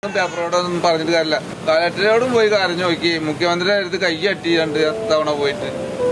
പേപ്പറോടൊന്നും പറഞ്ഞിട്ട് കാര്യമില്ല കാലറ്റിനോടും പോയി കരഞ്ഞു നോക്കി മുഖ്യമന്ത്രിയുടെ അടുത്ത് കൈ അട്ടി രണ്ട് തവണ പോയിട്ട്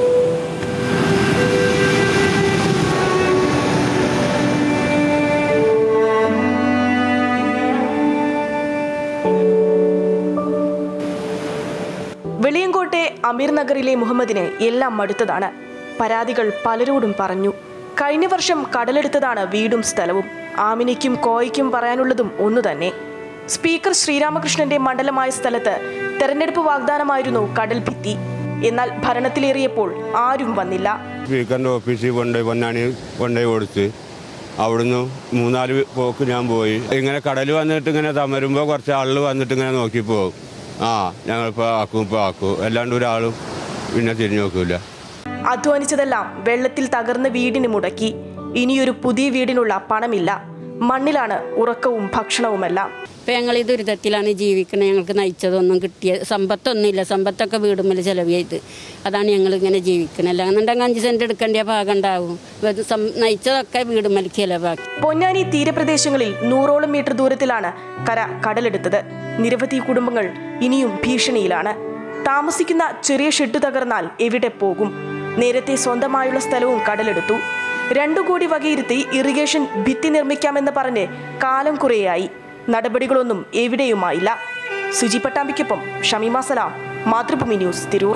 വെളിയങ്കോട്ടെ അമീർ നഗറിലെ മുഹമ്മദിന് എല്ലാം മടുത്തതാണ് പരാതികൾ പലരോടും പറഞ്ഞു കഴിഞ്ഞ വർഷം കടലെടുത്തതാണ് വീടും സ്ഥലവും ആമിനയ്ക്കും കോയയ്ക്കും പറയാനുള്ളതും ഒന്നു തന്നെ സ്പീക്കർ ശ്രീരാമകൃഷ്ണന്റെ മണ്ഡലമായ സ്ഥലത്ത് തെരഞ്ഞെടുപ്പ് വാഗ്ദാനമായിരുന്നു കടൽ ഭിത്തി എന്നാൽ ഭരണത്തിലേറിയപ്പോൾ ആരും വന്നില്ല സ്പീക്കറിൻ്റെ ഓഫീസിൽ കൊണ്ടുപോയി പൊന്നാനി കൊണ്ടുപോയി കൊടുത്ത് അവിടുന്ന് മൂന്നാല് പോക്ക് ഞാൻ പോയി ഇങ്ങനെ കടൽ വന്നിട്ട് ഇങ്ങനെ തമരുമ്പോൾ കുറച്ച് ആളുകൾ വന്നിട്ട് ഇങ്ങനെ നോക്കി പോകും ആ ഞങ്ങളിപ്പോൾ ആക്കും ഇപ്പോൾ ആക്കും അല്ലാണ്ട് ഒരാളും പിന്നെ തിരിഞ്ഞു നോക്കൂല അധ്വാനിച്ചതെല്ലാം വെള്ളത്തിൽ തകർന്ന വീടിന് മുടക്കി ഇനിയൊരു പുതിയ വീടിനുള്ള പണമില്ല മണ്ണിലാണ് ഉറക്കവും ഭക്ഷണവുമെല്ലാം ഇപ്പം ഞങ്ങൾ ഈ ദുരിതത്തിലാണ് ജീവിക്കുന്നത് ഞങ്ങൾക്ക് നയിച്ചതൊന്നും കിട്ടിയ സമ്പത്തൊന്നുമില്ല സമ്പത്തൊക്കെ വീടുമ്പിൽ ചിലവ് ചെയ്ത് അതാണ് ഞങ്ങൾ ഇങ്ങനെ ജീവിക്കുന്നത് അല്ലാന്നുണ്ടെങ്കിൽ അഞ്ച് സെൻറ്റ് എടുക്കേണ്ട ഭാഗം ഉണ്ടാവും ഇത് സം- നയിച്ചതൊക്കെ വീടുമ്പിൽ ചിലവാക്കി പൊന്നാനി തീരപ്രദേശങ്ങളിൽ നൂറോളം മീറ്റർ ദൂരത്തിലാണ് കര കടലെടുത്തത് നിരവധി കുടുംബങ്ങൾ ഇനിയും ഭീഷണിയിലാണ് താമസിക്കുന്ന ചെറിയ ഷെഡ് തകർന്നാൽ എവിടെ പോകും നേരത്തെ സ്വന്തമായുള്ള സ്ഥലവും കടലെടുത്തു രണ്ടു കോടി വകയിരുത്തി ഇറിഗേഷൻ ഭിത്തി നിർമ്മിക്കാമെന്ന് പറഞ്ഞ് കാലം കുറേയായി നടപടികളൊന്നും എവിടെയുമായില്ല സുജി പട്ടാമ്പിക്കൊപ്പം ഷമീമ സലാം മാതൃഭൂമി ന്യൂസ് തിരൂർ